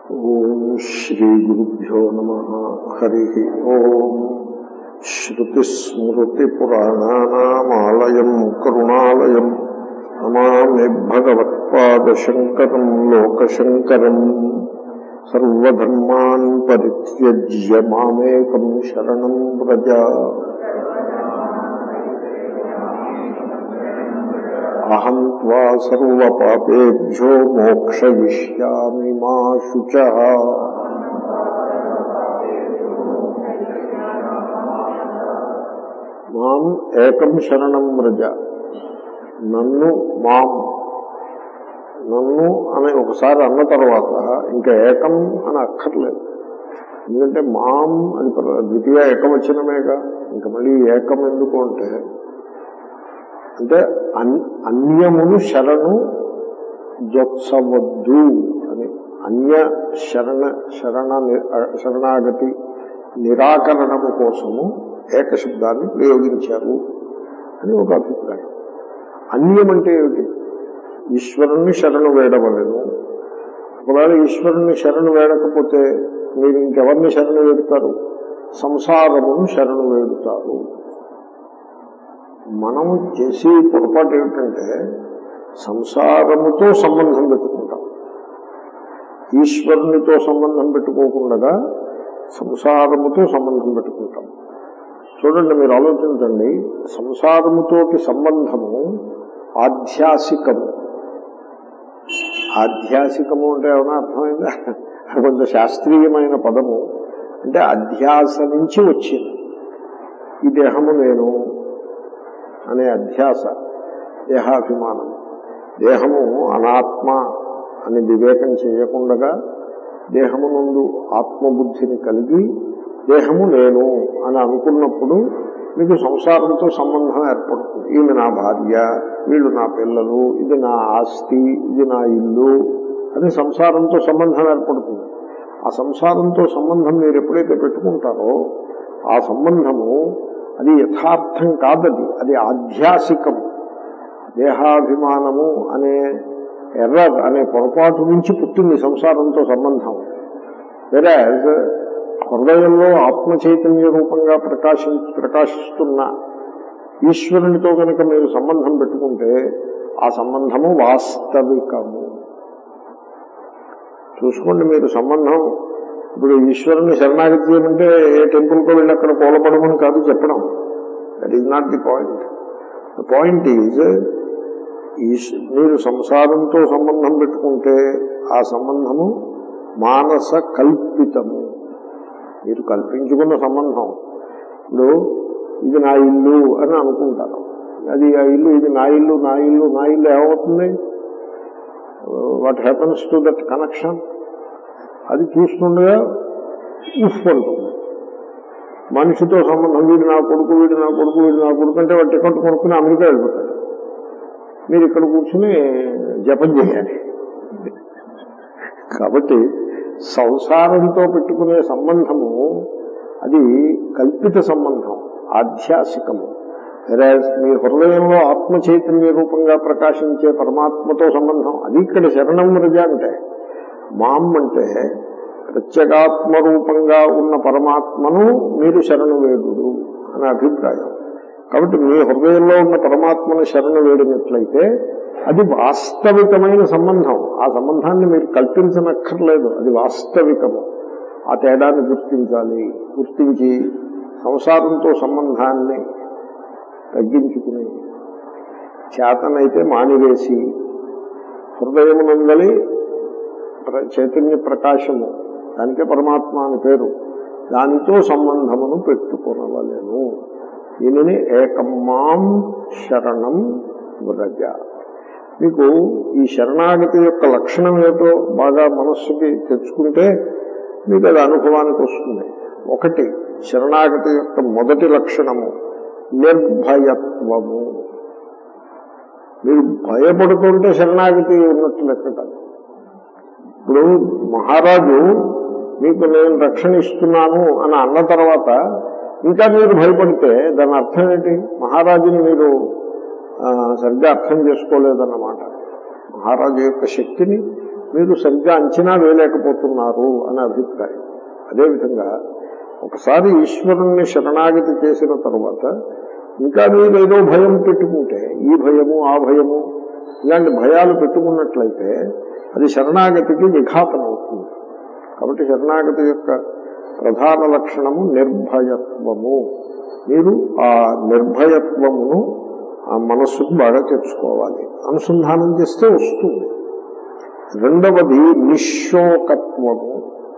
ఓం శ్రీ గురుభ్యో నమ హరి ఓం శ్రుతిస్మృతిపురాణానామాలయం కరుణాలయం నమామి భగవత్పాదశంకరం లోకశంకరం సర్వధర్మాన్ పరిత్యజ్య మామేకం శరణం వ్రజ అహం త్వా సర్వపాపేభ్యో మోక్షయిష్యామి మా శుచ మాం ఏకం శరణం వ్రజ నన్ను మాం నన్ను అని ఒకసారి అన్న తర్వాత ఇంకా ఏకం అని అక్కర్లేదు ఎందుకంటే మాం అది ప్ర- ద్వితీయ ఏకవచనమేగా ఇంకా మళ్ళీ ఏకం ఎందుకు అంటే అంటే అన్- అన్యమును శరణు జొత్సవద్దు అని అన్య శరణ శరణ ని- శరణాగతి నిరాకరణము కోసము ఏకశబ్దాన్ని ప్రయోగించారు అని ఒక అభిప్రాయం అన్యం అంటే ఏమిటి ఈశ్వరుణ్ణి శరణు వేడవలను ఒకవేళ ఈశ్వరుణ్ణి శరణు వేడకపోతే మీరు ఇంకెవరిని శరణు వేడుతారు సంసారమును శరణు వేడుతారు మనం చేసే పొరపాటు ఏమిటంటే సంసారముతో సంబంధం పెట్టుకుంటాం ఈశ్వరునితో సంబంధం పెట్టుకోకుండా సంసారముతో సంబంధం పెట్టుకుంటాం చూడండి మీరు ఆలోచించండి సంసారముతోటి సంబంధము ఆధ్యాసికము ఆధ్యాసికము అంటే ఏమైనా అర్థమైందా అది కొంత శాస్త్రీయమైన పదము అంటే అధ్యాస నుంచి వచ్చింది ఈ దేహము నేను అనే అధ్యాస దేహాభిమానం దేహము అనాత్మ అని వివేకం చేయకుండగా దేహము నుండి ఆత్మబుద్ధిని కలిగి దేహము నేను అని అనుకున్నప్పుడు మీకు సంసారంతో సంబంధం ఏర్పడుతుంది ఈమె నా భార్య వీళ్ళు నా పిల్లలు ఇది నా ఆస్తి ఇది నా ఇల్లు అని సంసారంతో సంబంధం ఏర్పడుతుంది ఆ సంసారంతో సంబంధం మీరు ఎప్పుడైతే పెట్టుకుంటారో ఆ సంబంధము అది యథార్థం కాదది అది ఆధ్యాసికము దేహాభిమానము అనే ఎర్ర అనే పొరపాటు నుంచి పుట్టింది సంసారంతో సంబంధం వేరే హృదయంలో ఆత్మ చైతన్య రూపంగా ప్రకాశి ప్రకాశిస్తున్న ఈశ్వరునితో కనుక మీరు సంబంధం పెట్టుకుంటే ఆ సంబంధము వాస్తవికము చూసుకోండి మీరు సంబంధం ఇప్పుడు ఈశ్వరుని శరణాగతి చేయమంటే ఏ టెంపుల్కో వెళ్ళి అక్కడ కూలపడమని కాదు చెప్పడం that is not the point the point is మీరు సంసారంతో సంబంధం పెట్టుకుంటే ఆ సంబంధము మానస కల్పితము మీరు కల్పించుకున్న సంబంధం ఇప్పుడు ఇది నా ఇల్లు అని అనుకుంటారు అది ఆ ఇల్లు ఇది నా ఇల్లు నా ఇల్లు నా ఇల్లు ఏమవుతుంది what happens to that connection అది చూస్తుండగా ఉఫ్ అంటుంది మనిషితో సంబంధం వీడు నా కొడుకు వీడు నా కొడుకు వీడు నా కొడుకు అంటే వాడు టికెట్ కొనుక్కుని అమెరికా వెళ్ళిపోతాడు మీరు ఇక్కడ కూర్చుని జపం చేయాలి కాబట్టి సంసారంతో పెట్టుకునే సంబంధము అది కల్పిత సంబంధం ఆధ్యాసికము Whereas మీ హృదయంలో ఆత్మ చైతన్య రూపంగా ప్రకాశించే పరమాత్మతో సంబంధం అది ఇక్కడ శరణం రజ అంటే మామ్ అంటే ప్రత్యేగాత్మ రూపంగా ఉన్న పరమాత్మను మీరు శరణు వేడుడు అనే అభిప్రాయం కాబట్టి మీ హృదయంలో ఉన్న పరమాత్మను శరణు వేడినట్లయితే అది వాస్తవికమైన సంబంధం ఆ సంబంధాన్ని మీరు కల్పించనక్కర్లేదు అది వాస్తవికము ఆ తేడాన్ని గుర్తించాలి గుర్తించి సంసారంతో సంబంధాన్ని తగ్గించుకుని చేతనైతే మానివేసి హృదయమునందలి ప్ర- చైతన్య ప్రకాశము దానికే పరమాత్మ అని పేరు దానితో సంబంధమును పెట్టుకొనవలెను దీనిని ఏకమ్మాం శరణం వ్రజ మీకు ఈ శరణాగతి యొక్క లక్షణం ఏదో బాగా మనస్సుకి తెచ్చుకుంటే మీకు అది అనుభవానికి వస్తుంది ఒకటి శరణాగతి యొక్క మొదటి లక్షణము నిర్భయత్వము మీరు భయపడుతుంటే శరణాగతి ఉన్నట్టు లెక్క కాదు ఇప్పుడు మహారాజు మీకు నేను రక్షణ ఇస్తున్నాను అని అన్న తర్వాత ఇంకా మీరు భయపడితే దాని అర్థం ఏంటి మహారాజుని మీరు ఆ, సరిగ్గా అర్థం చేసుకోలేదన్నమాట మహారాజు యొక్క శక్తిని మీరు సరిగ్గా అంచనా వేయలేకపోతున్నారు అనే అభిప్రాయం అదేవిధంగా ఒకసారి ఈశ్వరుణ్ణి శరణాగతి చేసిన తర్వాత ఇంకా మీరు ఏదో భయం పెట్టుకుంటే ఈ భయము ఆ భయము ఇలాంటి భయాలు పెట్టుకున్నట్లయితే అది శరణాగతికి విఘాతం అవుతుంది కాబట్టి శరణాగతి యొక్క ప్రధాన లక్షణము నిర్భయత్వము మీరు ఆ నిర్భయత్వమును ఆ మనస్సుకు బాగా తెచ్చుకోవాలి అనుసంధానం చేస్తే వస్తుంది రెండవది నిశోకత్వము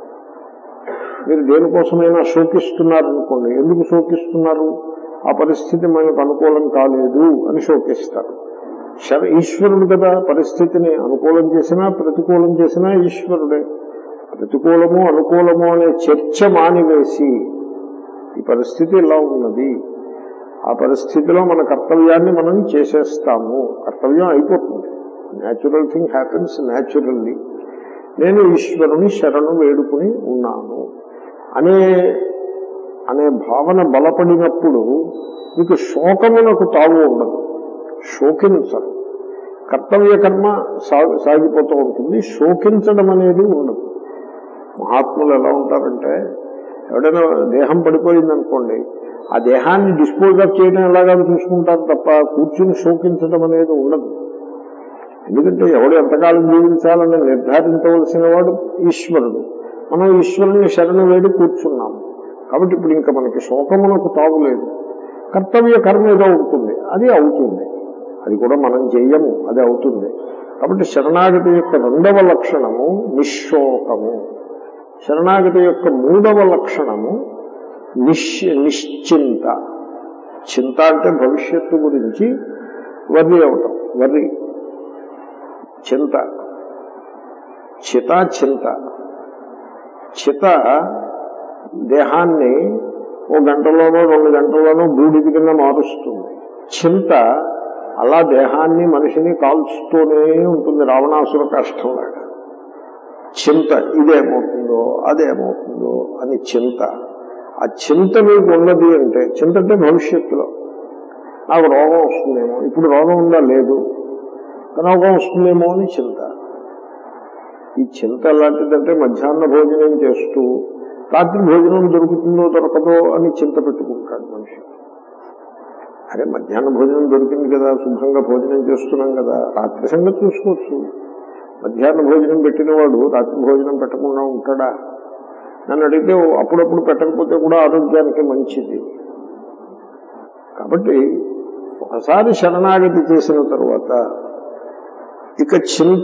మీరు దేనికోసమైనా శోకిస్తున్నారనుకోండి ఎందుకు శోకిస్తున్నారు ఆ పరిస్థితి మనకు అనుకూలం కాలేదు అని శోకిస్తారు శర ఈశ్వరుడు కదా పరిస్థితిని అనుకూలం చేసినా ప్రతికూలం చేసినా ఈశ్వరుడే ప్రతికూలము అనుకూలము అనే చర్చ మానివేసి ఈ పరిస్థితి ఇలా ఉన్నది ఆ పరిస్థితిలో మన కర్తవ్యాన్ని మనం చేసేస్తాము కర్తవ్యం అయిపోతుంది న్యాచురల్ థింగ్ హ్యాపెన్స్ న్యాచురల్లీ నేను ఈశ్వరుని శరణు వేడుకుని ఉన్నాను అనే అనే భావన బలపడినప్పుడు మీకు శోకమునకు తావు ఉండదు శోకించరు కర్తవ్య కర్మ సా- సాగిపోతూ ఉంటుంది శోకించడం అనేది ఉండదు మహాత్ములు ఎలా ఉంటారంటే ఎవడైనా దేహం పడిపోయింది అనుకోండి ఆ దేహాన్ని డిస్పోజ్ ఆఫ్ చేయడం ఎలాగా చూసుకుంటారు తప్ప కూర్చుని శోకించడం అనేది ఉండదు ఎందుకంటే ఎవడు ఎంతకాలం జీవించాలని నిర్ధారించవలసిన వాడు ఈశ్వరుడు మనం ఈశ్వరుని శరణు వేడి కూర్చున్నాము కాబట్టి ఇప్పుడు ఇంకా మనకి శోకమునకు తాగులేదు కర్తవ్య కర్మ ఏదో ఉంటుంది అది అవుతుంది అది కూడా మనం చెయ్యము అది అవుతుంది కాబట్టి శరణాగతి యొక్క రెండవ లక్షణము నిశ్శోకము శరణాగతి యొక్క మూడవ లక్షణము నిశ్ నిశ్చింత చింత అంటే భవిష్యత్తు గురించి వర్రి అవటం వర్రి చింత చిత చింత చిత దేహాన్ని ఓ గంటలోనో రెండు గంటల్లోనో బూడిది కింద మారుస్తుంది చింత అలా దేహాన్ని మనిషిని కాల్చుతూనే ఉంటుంది రావణాసుర కష్టంలాగా చింత ఇదేమవుతుందో అదేమవుతుందో అని చింత ఆ చింత మీకు ఉన్నది అంటే చింత అంటే భవిష్యత్తులో నాకు రోగం వస్తుందేమో ఇప్పుడు రోగం ఉందా లేదు రోగం వస్తుందేమో అని చింత ఈ చింత ఎలాంటిదంటే మధ్యాహ్న భోజనం చేస్తూ రాత్రి భోజనం దొరుకుతుందో దొరకదో అని చింత పెట్టుకుంటాడు మనిషి అరే మధ్యాహ్న భోజనం దొరికింది కదా శుభ్రంగా భోజనం చేస్తున్నాం కదా రాత్రి సంగతి చూసుకోవచ్చు మధ్యాహ్న భోజనం పెట్టిన వాడు రాత్రి భోజనం పెట్టకుండా ఉంటాడా నన్ను అడిగితే అప్పుడప్పుడు పెట్టకపోతే కూడా ఆరోగ్యానికి మంచిది కాబట్టి ఒకసారి శరణాగతి చేసిన తర్వాత ఇక చింత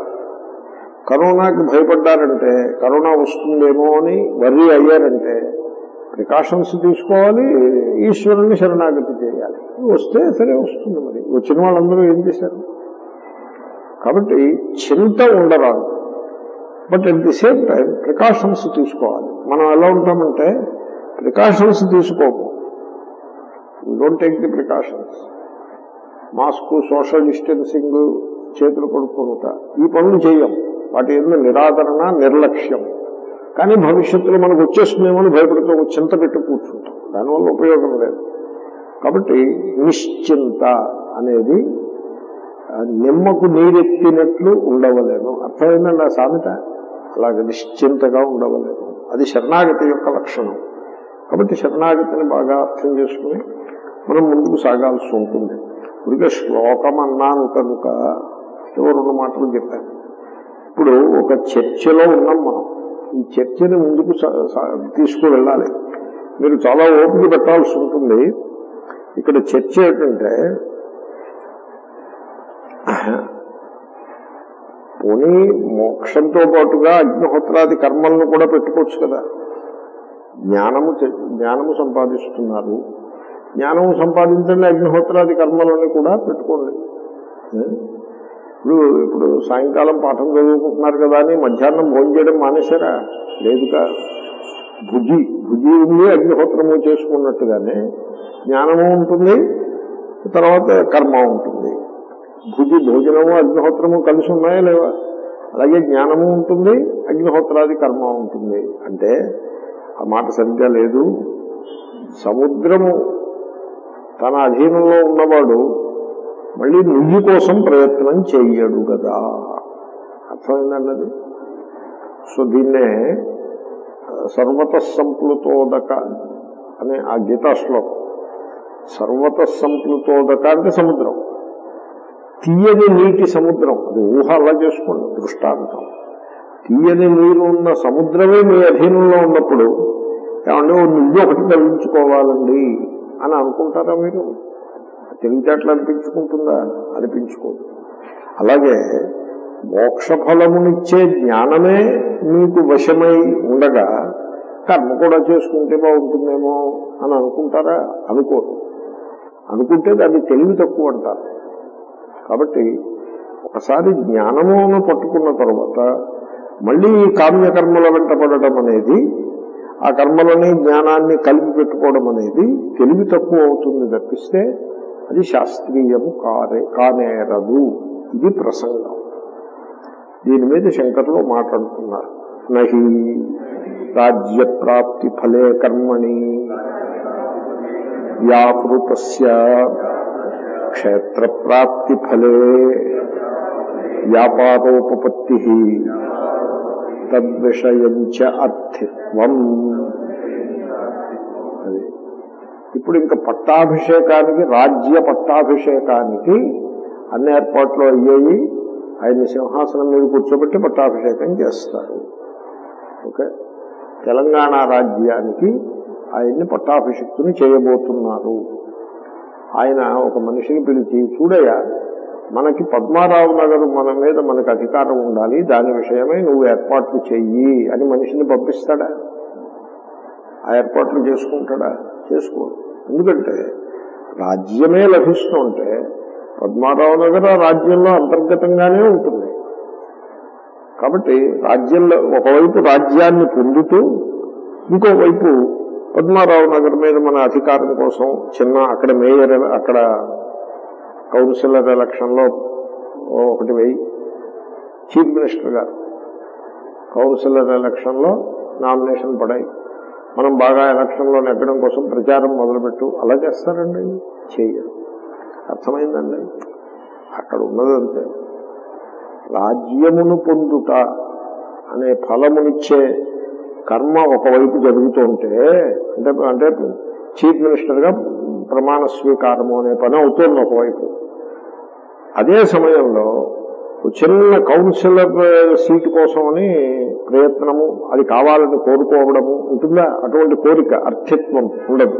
కరోనాకి భయపడ్డారంటే కరోనా వస్తుందేమో అని వర్రీ అయ్యారంటే ప్రికాషన్స్ తీసుకోవాలి ఈశ్వరుని శరణాగతి చేయాలి వస్తే సరే వస్తుంది మరి వచ్చిన వాళ్ళందరూ ఏం చేశారు కాబట్టి చింత ఉండరాదు but at the same time precautions తీసుకోవాలి మనం ఎలా ఉంటామంటే ప్రికాషన్స్ తీసుకోము don't take the precautions mask social distancing చేతులు కొడుకుంటా ఈ పనులు చేయం వాటి ఎందుకు నిరాదరణ నిర్లక్ష్యం కానీ భవిష్యత్తులో మనకు వచ్చేస్తుందేమో అని భయపడుతూ ఒక చింత పెట్టి కూర్చుంటాం దానివల్ల ఉపయోగం లేదు కాబట్టి నిశ్చింత అనేది ఆ, నిమ్మకు నీరెత్తినట్లు ఉండవలేను అర్థమైందండి ఆ సామెత అలాగే నిశ్చింతగా ఉండవలేను అది శరణాగతి యొక్క లక్షణం కాబట్టి శరణాగతిని బాగా అర్థం చేసుకుని మనం ముందుకు సాగాల్సి ఉంటుంది ఇదిగే శ్లోకం అన్నాను కనుక ఏవో రెండు మాటలు చెప్పాను ఇప్పుడు ఒక చర్చలో ఉన్నాం మనం ఈ చర్చని ముందుకు సా- సా- తీసుకువెళ్ళాలి మీరు చాలా ఓపిక పెట్టాల్సి ఉంటుంది ఇక్కడ చర్చ ఏంటంటే పోనీ మోక్షంతో పాటుగా అగ్నిహోత్రాది కర్మలను కూడా పెట్టుకోవచ్చు కదా జ్ఞానము తె- జ్ఞానము సంపాదిస్తున్నారు జ్ఞానము సంపాదించండి అగ్నిహోత్రాది కర్మలని కూడా పెట్టుకోండి ఏ? ఇప్పుడు ఇప్పుడు సాయంకాలం పాఠం చదువుకుంటున్నారు కదా అని మధ్యాహ్నం భోజనం చేయడం మానేశారా లేదుగా భుజి భుజి ఉంది అగ్నిహోత్రము చేసుకున్నట్టుగానే జ్ఞానము ఉంటుంది తర్వాత కర్మ ఉంటుంది భుజి భోజనము అగ్నిహోత్రము కలిసి ఉన్నాయా లేవా అలాగే జ్ఞానము ఉంటుంది అగ్నిహోత్రాది కర్మ ఉంటుంది అంటే ఆ మాట సరిగ్గా లేదు సముద్రము తన అధీనంలో ఉన్నవాడు మళ్ళీ నుయ్యి కోసం ప్రయత్నం చెయ్యడు కదా అర్థమైందండి అది సో దీన్నే సర్వత సంప్లుతోదక అనే ఆ గీతా శ్లోకం సర్వత సంప్లుతోదక అంటే సముద్రం తీయని నీటి సముద్రం అది ఊహ అలా చేసుకోండి దృష్టాంతం తీయని నీరు ఉన్న సముద్రమే మీ అధీనంలో ఉన్నప్పుడు ఏమంటే ఓ నువ్వు ఒకటి తగ్గించుకోవాలండి అని అనుకుంటారా మీరు తెలివితేటలు అనిపించుకుంటుందా అనిపించుకోదు అలాగే మోక్ష ఫలమునిచ్చే జ్ఞానమే మీకు వశమై ఉండగా కర్మ కూడా చేసుకుంటే బాగుంటుందేమో అని అనుకుంటారా అనుకోరు అనుకుంటే దాన్ని తెలివి తక్కువ అంటారు కాబట్టి ఒకసారి జ్ఞానమును పట్టుకున్న తర్వాత మళ్ళీ ఈ కామ్యకర్మల వెంట పడటం అనేది ఆ కర్మలని జ్ఞానాన్ని కలిపి పెట్టుకోవడం అనేది తెలివి తక్కువ అవుతుంది తప్పిస్తే అది శాస్త్రీయము కారే కానేరదు ఇది ప్రసంగం దీని మీద శంకర్లు మాట్లాడుతున్నారు నహి రాజ్య ప్రాప్తి ఫలే కర్మణి వ్యాపృత క్షేత్ర ప్రాప్తి ఫలే వ్యాపారోపపత్తి తద్విషయంచ అర్థిత్వం అది ఇప్పుడు ఇంకా పట్టాభిషేకానికి రాజ్య పట్టాభిషేకానికి అన్ని ఏర్పాట్లు అయ్యాయి ఆయన సింహాసనం మీద కూర్చోబెట్టి పట్టాభిషేకం చేస్తారు ఓకే తెలంగాణ రాజ్యానికి ఆయన్ని పట్టాభిషిక్తుని చేయబోతున్నారు ఆయన ఒక మనిషిని పిలిచి చూడయ్య మనకి పద్మారావు నగర్ మన మీద మనకు అధికారం ఉండాలి దాని విషయమై నువ్వు ఏర్పాట్లు చెయ్యి అని మనిషిని పంపిస్తాడా ఆ ఏర్పాట్లు చేసుకుంటాడా చేసుకోడు ఎందుకంటే రాజ్యమే లభిస్తుంటే పద్మారావు నగర్ ఆ రాజ్యంలో అంతర్గతంగానే ఉంటుంది కాబట్టి రాజ్యంలో ఒకవైపు రాజ్యాన్ని పొందుతూ ఇంకోవైపు పద్మారావు నగర్ మీద మన అధికారం కోసం చిన్న అక్కడ మేయర్ అక్కడ కౌన్సిలర్ ఎలక్షన్ లో ఒకటి వెయ్యి chief minister garu councillor election లో నామినేషన్ పడాయి మనం బాగా ఎలక్షన్ లో నెగ్గడం కోసం ప్రచారం మొదలుపెట్టు అలా చేస్తారండి చెయ్యరు అర్థమైందండి అక్కడ ఉన్నదంతే రాజ్యమును పొందుట అనే ఫలమునిచ్చే కర్మ ఒకవైపు జరుగుతుంటే అంటే అంటే చీఫ్ మినిస్టర్ గా ప్రమాణ స్వీకారము అనే పని అవుతుంది ఒకవైపు అదే సమయంలో ఒక చిన్న కౌన్సిలర్ సీటు కోసమని ప్రయత్నము అది కావాలని కోరుకోవడము ఉంటుందా అటువంటి కోరిక అర్థిత్వం ఉండదు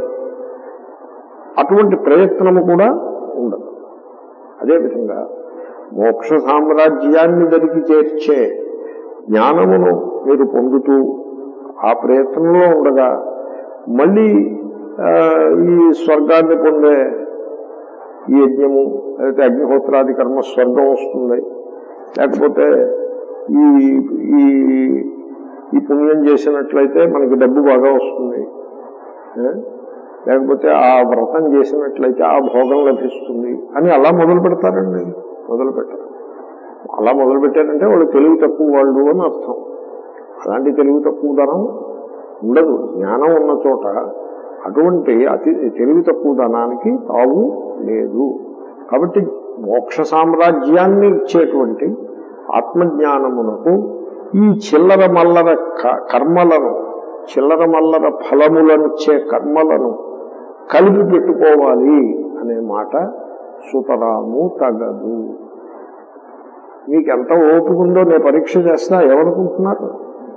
అటువంటి ప్రయత్నము కూడా ఉండదు అదేవిధంగా మోక్ష సామ్రాజ్యాన్ని దరికి చేర్చే జ్ఞానమును మీరు పొందుతూ ఆ ప్రయత్నంలో ఉండగా మళ్ళీ ఆ, ఈ స్వర్గాన్ని పొందే ఈ యజ్ఞము అయితే అగ్నిహోత్రాది కర్మ స్వర్గం వస్తుంది లేకపోతే ఈ ఈ ఈ పుణ్యం చేసినట్లయితే మనకి డబ్బు బాగా వస్తుంది ఏ? లేకపోతే ఆ వ్రతం చేసినట్లయితే ఆ భోగం లభిస్తుంది అని అలా మొదలు పెడతారండి మొదలు పెట్టరు అలా మొదలు పెట్టారంటే వాళ్ళు తెలివి తక్కువ వాళ్ళు అని అర్థం అలాంటి తెలివి తక్కువ ధనం ఉండదు జ్ఞానం ఉన్న చోట అటువంటి అతి తెలివి తక్కువ ధనానికి తావు లేదు కాబట్టి మోక్ష సామ్రాజ్యాన్ని ఇచ్చేటువంటి ఆత్మజ్ఞానమునకు ఈ చిల్లర మల్లర క- కర్మలను చిల్లర మల్లర ఫలములనిచ్చే కర్మలను కలిపి పెట్టుకోవాలి అనే మాట సుతరాము తగదు మీకు ఎంత ఓపిక ఉందో నేను పరీక్ష చేస్తా ఏమనుకుంటున్నారు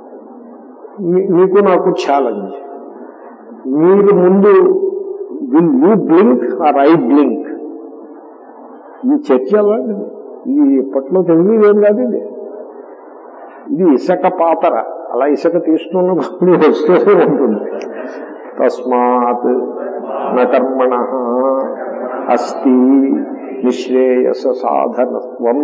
మీ- మీకు నాకు ఛాలెంజ్ మీరు ముందు will you blink or I blink ఈ చర్చ అలాంటిది ఇది ఇప్పట్లో తెలియదు ఏం కాదు ఇది ఇది ఇసుక పాతర అలా ఇసుక తీసుకున్నప్పుడు వస్తూనే ఉంటుంది తస్మాత్ నకర్మణ అస్తి నిశ్రేయస సాధనత్వం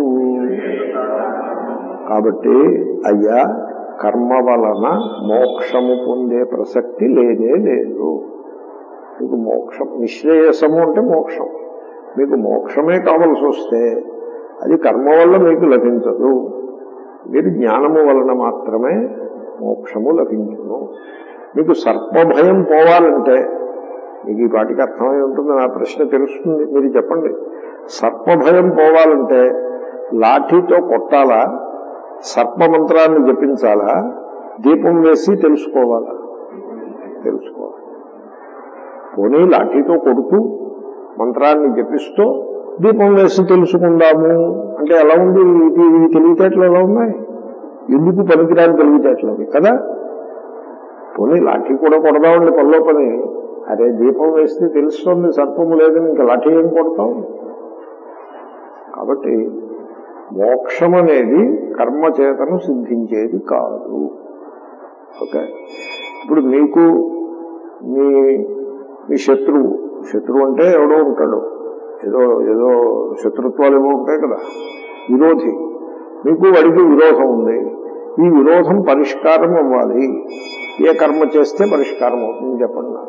కాబట్టి అయ్యా కర్మ వలన మోక్షము పొందే ప్రసక్తి లేనే లేదు మీకు మోక్షం నిశ్రేయసము అంటే మోక్షం మీకు మోక్షమే కావలసి వస్తే అది కర్మ వల్ల మీకు లభించదు మీరు జ్ఞానము వలన మాత్రమే మోక్షము లభించును మీకు సర్పభయం పోవాలంటే మీకు ఈ పాటికి అర్థమై ఉంటుంది నా ప్రశ్న తెలుస్తుంది మీరు చెప్పండి సర్పభయం పోవాలంటే లాఠీతో కొట్టాలా సర్పమంత్రాన్ని జపించాలా దీపం వేసి తెలుసుకోవాలా తెలుసుకోవాలి పోనీ లాఠీతో కొడుతూ మంత్రాన్ని జపిస్తూ దీపం వేసి తెలుసుకుందాము అంటే ఎలా ఉంది ఇది ఈ తెలివితేటలు ఎలా ఉన్నాయి ఎందుకు పనికిరాని తెలివితేటలు అవి కదా పోనీ లాఠీ కూడా కొడదామండి పనిలో పని అరే దీపం వేస్తే తెలుస్తుంది సర్పము లేదని ఇంకా లాఠీ ఏం కొడతాం కాబట్టి మోక్షం అనేది కర్మ చేతను సిద్ధించేది కాదు ఓకే ఇప్పుడు మీకు మీ మీ శత్రువు శత్రువు అంటే ఎవడో ఉంటాడు ఏదో ఏదో శత్రుత్వాలు ఏవో ఉంటాయి కదా విరోధి మీకు వాడికి విరోధం ఉంది ఈ విరోధం పరిష్కారం అవ్వాలి ఏ కర్మ చేస్తే పరిష్కారం అవుతుంది చెప్పండి నాకు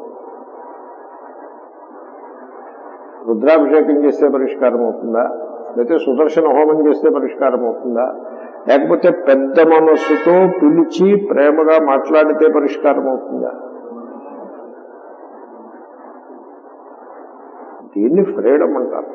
రుద్రాభిషేకం చేస్తే పరిష్కారం అవుతుందా లేకపోతే సుదర్శన హోమం చేస్తే పరిష్కారం అవుతుందా లేకపోతే పెద్ద మనస్సుతో పిలిచి ప్రేమగా మాట్లాడితే పరిష్కారం అవుతుందా దీన్ని ఫ్రీడమ్ అంటారు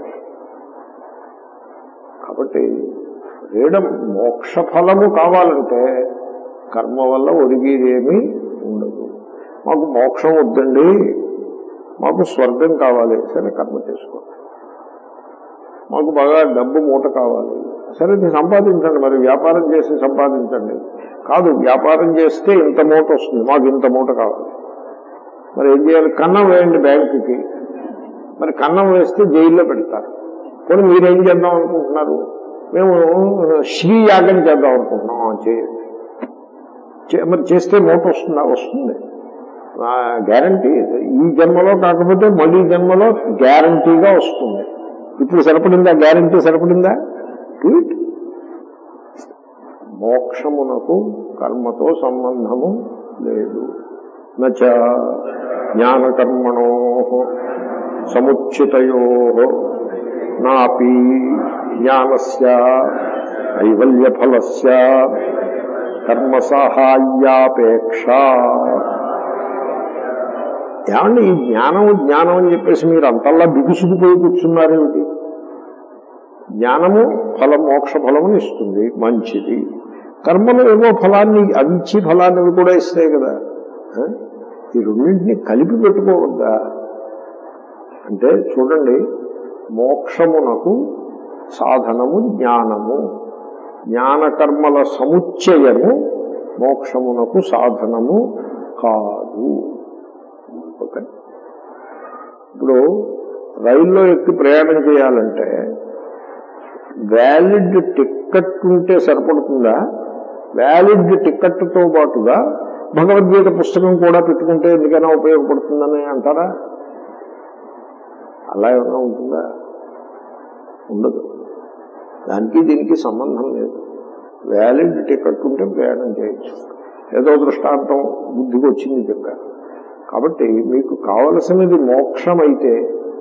కాబట్టి ఫ్రీడమ్ మోక్ష ఫలము కావాలంటే కర్మ వల్ల ఒరిగేదేమీ ఉండదు మాకు మోక్షం వద్దండి మాకు స్వర్గం కావాలి సరే కర్మ చేసుకోండి మాకు బాగా డబ్బు మూట కావాలి సరే ఇది సంపాదించండి మరి వ్యాపారం చేసి సంపాదించండి కాదు వ్యాపారం చేస్తే ఇంత మూట వస్తుంది మాకు ఇంత మూట కావాలి మరి ఏం చేయాలి కన్నం వేయండి బ్యాంకుకి మరి కన్నం వేస్తే జైల్లో పెడతారు పోనీ మీరేం చేద్దాం అనుకుంటున్నారు మేము శ్రీ యాగం చేద్దాం అనుకుంటున్నాం ఆ, చేయండి చే- మరి చేస్తే మూట వస్తుందా వస్తుంది గ్యారంటీ ఈ జన్మలో కాకపోతే మళ్ళీ జన్మలో గ్యారంటీగా వస్తుంది ఇప్పుడు సరిపడిందా గ్యారంటీ సరిపడిందా ట్వీట్ మోక్షమునకు కర్మతో సంబంధము లేదు నచ జ్ఞానకర్మణో సముచితయో నాపి జ్ఞానస్య కైవల్యఫలస్య కర్మ సహాయాపేక్ష ఏమండి ఈ జ్ఞానం జ్ఞానం అని చెప్పేసి మీరు అంతల్లా బిగుసుకుపోయి కూర్చున్నారేమిటి జ్ఞానము ఫలం మోక్ష ఫలముని ఇస్తుంది మంచిది కర్మలు ఏవో ఫలాన్ని అవి ఇచ్చి ఫలాన్ని అవి కూడా ఇస్తాయి కదా ఆ? ఈ రెండింటిని కలిపి పెట్టుకోవద్దా అంటే చూడండి మోక్షమునకు సాధనము జ్ఞానము జ్ఞానకర్మల సముచ్చయము మోక్షమునకు సాధనము కాదు ఓకే ఇప్పుడు రైల్లో ఎక్కి ప్రయాణం చేయాలంటే వ్యాలిడ్ టిక్కెట్ ఉంటే సరిపడుతుందా వ్యాలిడ్ టిక్కెట్తో పాటుగా భగవద్గీత పుస్తకం కూడా పెట్టుకుంటే ఎందుకైనా ఉపయోగపడుతుందని అంటారా అలా ఏమైనా ఉంటుందా ఉండదు దానికి దీనికి సంబంధం లేదు వ్యాలిడ్ టికెట్ ఉంటే ప్రయాణం చేయొచ్చు ఏదో దృష్టాంతం బుద్ధికి వచ్చింది చెప్పారు కాబట్టి మీకు కావలసినది మోక్షం అయితే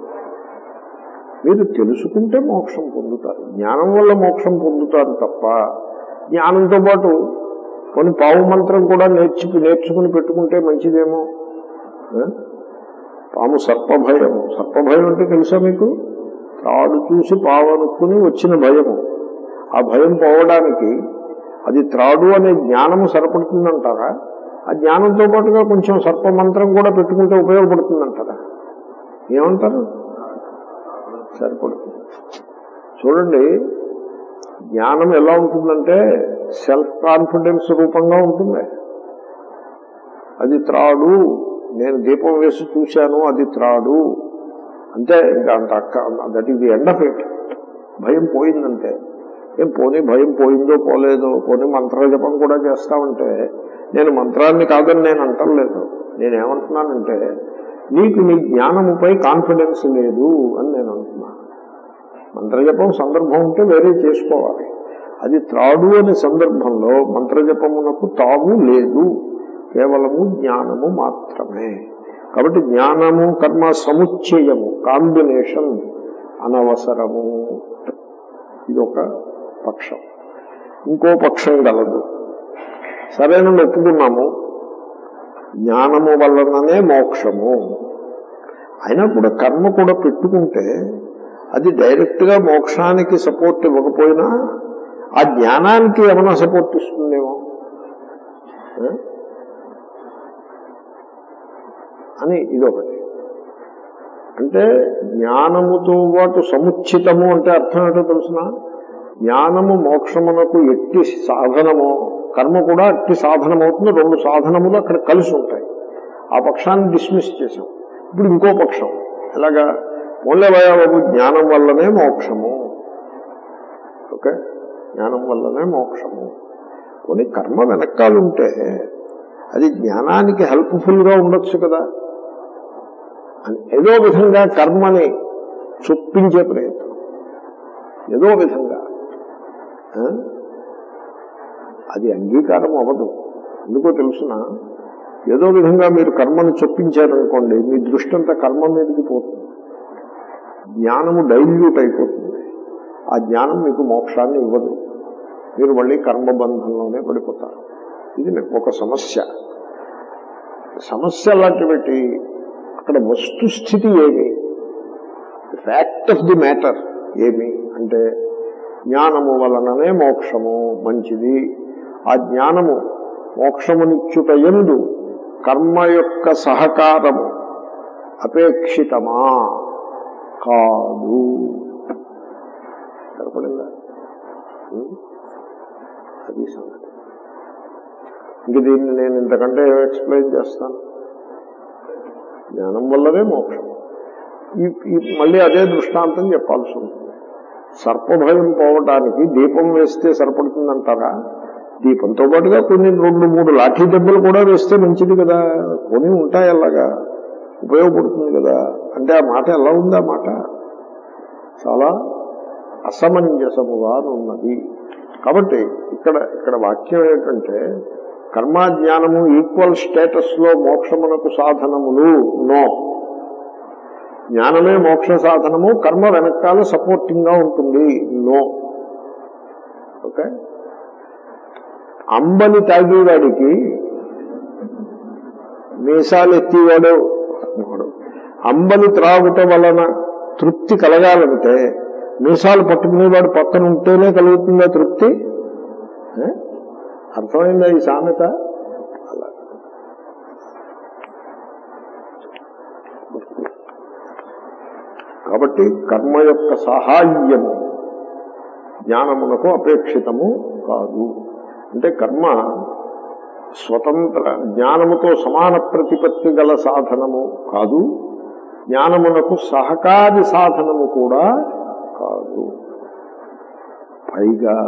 మీరు తెలుసుకుంటే మోక్షం పొందుతారు జ్ఞానం వల్ల మోక్షం పొందుతారు తప్ప జ్ఞానంతో పాటు కొన్ని పావు మంత్రం కూడా నేర్చు నేర్చుకుని పెట్టుకుంటే మంచిదేమో ఆ? పాము సర్పభయము సర్పభయం అంటే తెలుసా మీకు త్రాడు చూసి పావనుకుని వచ్చిన భయము ఆ భయం పోవడానికి అది త్రాడు అనే జ్ఞానము సరిపడుతుందంటారా ఆ జ్ఞానంతో పాటుగా కొంచెం సర్పమంత్రం కూడా పెట్టుకుంటే ఉపయోగపడుతుందంటారా ఏమంటారు సరిపడుతుంది చూడండి జ్ఞానం ఎలా ఉంటుందంటే సెల్ఫ్ కాన్ఫిడెన్స్ రూపంగా ఉంటుంది అది త్రాడు నేను దీపం వేసి చూశాను అది త్రాడు అంతే ఇంకా అంత అక్క that is the end of it భయం పోయిందంటే ఏం పోనీ భయం పోయిందో పోలేదో పోనీ మంత్ర జపం కూడా చేస్తామంటే నేను మంత్రాన్ని కాదని నేను అంటలేదు నేనేమంటున్నానంటే నీకు నీ జ్ఞానముపై కాన్ఫిడెన్స్ లేదు అని నేను అంటున్నాను మంత్రజపం సందర్భం ఉంటే వేరే చేసుకోవాలి అది త్రాడు అనే సందర్భంలో మంత్రజపమునకు తావు లేదు కేవలము జ్ఞానము మాత్రమే కాబట్టి జ్ఞానము కర్మ సముచ్చయము కాంబినేషన్ అనవసరము ఇది ఒక పక్షం ఇంకో పక్షం గలదు సరైన ఒప్పుకున్నాము జ్ఞానము వలననే మోక్షము అయినా కూడా కర్మ కూడా పెట్టుకుంటే అది డైరెక్ట్ గా మోక్షానికి సపోర్ట్ ఇవ్వకపోయినా ఆ జ్ఞానానికి ఏమైనా సపోర్ట్ ఇస్తుందేమో ఆ? అని ఇదొకటి అంటే జ్ఞానముతో పాటు సముచితము అంటే అర్థం ఏంటో తెలుసిన జ్ఞానము మోక్షమునకు ఎట్టి సాధనము కర్మ కూడా ఎట్టి సాధనం అవుతుంది రెండు సాధనములు అక్కడ కలిసి ఉంటాయి ఆ పక్షాన్ని డిస్మిస్ చేశాం ఇప్పుడు ఇంకో పక్షం ఎలాగా మూల్యవయవము జ్ఞానం వల్లనే మోక్షము ఓకే జ్ఞానం వల్లనే మోక్షము కొన్ని కర్మ వెనకాలుంటే అది జ్ఞానానికి హెల్ప్ఫుల్గా ఉండొచ్చు కదా అని ఏదో విధంగా కర్మని చొప్పించే ప్రయత్నం ఏదో విధంగా ఆ? అది అంగీకారం అవ్వదు ఎందుకో తెలుసిన ఏదో విధంగా మీరు కర్మను చొప్పించారనుకోండి మీ దృష్టి అంతా కర్మ మీదకి పోతుంది జ్ఞానము డైల్యూట్ అయిపోతుంది ఆ జ్ఞానం మీకు మోక్షాన్ని ఇవ్వదు మీరు మళ్ళీ కర్మబంధంలోనే పడిపోతారు ఇది ఒక సమస్య సమస్య అలాంటి పెట్టి అక్కడ వస్తుస్థితి ఏమి ఫ్యాక్ట్ ఆఫ్ ది మ్యాటర్ ఏమి అంటే జ్ఞానము వలననే మోక్షము మంచిది ఆ జ్ఞానము మోక్షమునిచ్చుట ఎందు కర్మ యొక్క సహకారము అపేక్షితమా కాదు సరిపడిందా ఉం? అది సంగతి ఇంక దీన్ని నేను ఇంతకంటే ఎక్స్ప్లెయిన్ చేస్తాను జ్ఞానం వల్లనే మోక్షం ఈ ఈ- మళ్ళీ అదే దృష్టాంతం చెప్పాల్సి ఉంటుంది సర్పభయం పోవటానికి దీపం వేస్తే సరిపడుతుందంటారా దీపంతో పాటుగా కొన్ని రెండు మూడు లాఠీ దెబ్బలు కూడా వేస్తే మంచిది కదా కొని ఉంటాయి అలాగా ఉపయోగపడుతుంది కదా అంటే ఆ మాట ఎలా ఉంది ఆ మాట చాలా అసమంజసముగా ఉన్నది కాబట్టి ఇక్కడ ఇక్కడ వాక్యం ఏంటంటే కర్మాజ్ఞానము ఈక్వల్ స్టేటస్ లో మోక్షమునకు సాధనములు నో జ్ఞానమే మోక్ష సాధనము కర్మ వెనకాల సపోర్టింగ్ గా ఉంటుంది నో ఓకే అంబలి తాగేవాడికి మీసాలు ఎత్తివాడు వాడు అంబలి త్రాగుట వలన తృప్తి కలగాలంటే మీసాలు పట్టుకునేవాడు పక్కన ఉంటేనే కలుగుతుందా తృప్తి ఏ? అర్థమైందా ఈ సామెత అలా కాబట్టి కర్మ యొక్క సహాయము జ్ఞానమునకు అపేక్షితము కాదు అంటే కర్మ స్వతంత్ర జ్ఞానముతో సమాన ప్రతిపత్తి గల సాధనము కాదు జ్ఞానమునకు సహకారి సాధనము కూడా కాదు పైగా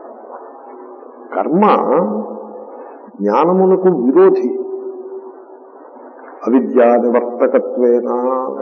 కర్మ జ్ఞానమునకు విరోధి అవిద్యా నివర్తకత్వేన